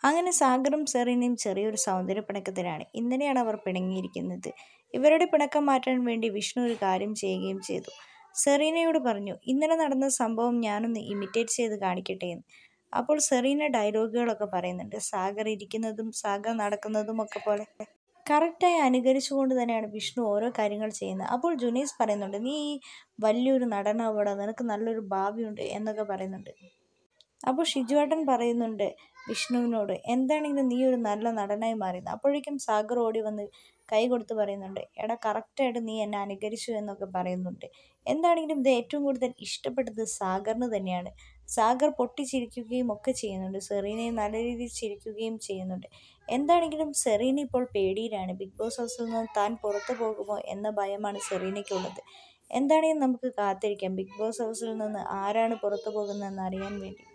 അങ്ങനെ സാഗറും സെറീനയും ചെറിയൊരു സൗന്ദര്യ പിണക്കത്തിലാണ് ഇന്നലെയാണ് അവർ പിണങ്ങിയിരിക്കുന്നത് ഇവരുടെ പിണക്കം മാറ്റാൻ വേണ്ടി വിഷ്ണു ഒരു കാര്യം ചെയ്യുകയും ചെയ്തു സെറീനയോട് പറഞ്ഞു ഇന്നലെ നടന്ന സംഭവം ഞാനൊന്ന് ഇമിറ്റേറ്റ് ചെയ്ത് കാണിക്കട്ടെ എന്ന് അപ്പോൾ സെറീന ഡയലോഗുകളൊക്കെ പറയുന്നുണ്ട് സാഗർ ഇരിക്കുന്നതും സാഗർ നടക്കുന്നതും ഒക്കെ പോലെ കറക്റ്റായി അനുകരിച്ചുകൊണ്ട് തന്നെയാണ് വിഷ്ണു ഓരോ കാര്യങ്ങൾ ചെയ്യുന്നത് അപ്പോൾ ജുനീസ് പറയുന്നുണ്ട് നീ ഈ വലിയൊരു നടനാവട നിനക്ക് നല്ലൊരു ഭാവിയുണ്ട് എന്നൊക്കെ പറയുന്നുണ്ട് അപ്പോൾ ഷിജുവേട്ടൻ പറയുന്നുണ്ട് വിഷ്ണുവിനോട് എന്താണെങ്കിലും നീ ഒരു നല്ല നടനായി മാറിയെന്ന് അപ്പോഴേക്കും സാഗർ ഓടി വന്ന് കൈ കൊടുത്ത് പറയുന്നുണ്ട് എടാ കറക്റ്റായിട്ട് നീ എന്നെ അനുകരിച്ചു എന്നൊക്കെ പറയുന്നുണ്ട് എന്താണെങ്കിലും ഇത് ഏറ്റവും കൂടുതൽ ഇഷ്ടപ്പെട്ടത് സാഗറിന് തന്നെയാണ് സാഗർ പൊട്ടിച്ചിരിക്കുകയും ഒക്കെ ചെയ്യുന്നുണ്ട് സെറീനയെ നല്ല രീതിയിൽ ചിരിക്കുകയും ചെയ്യുന്നുണ്ട് എന്താണെങ്കിലും സെറീന ഇപ്പോൾ പേടിയിലാണ് ബിഗ് ബോസ് ഹൗസിൽ നിന്ന് താൻ പുറത്തു പോകുമോ എന്ന ഭയമാണ് സെറീനയ്ക്കുള്ളത് എന്താണെങ്കിലും നമുക്ക് കാത്തിരിക്കാം ബിഗ് ബോസ് ഹൗസിൽ നിന്ന് ആരാണ് പുറത്തു പോകുന്നതെന്ന് അറിയാൻ വേണ്ടി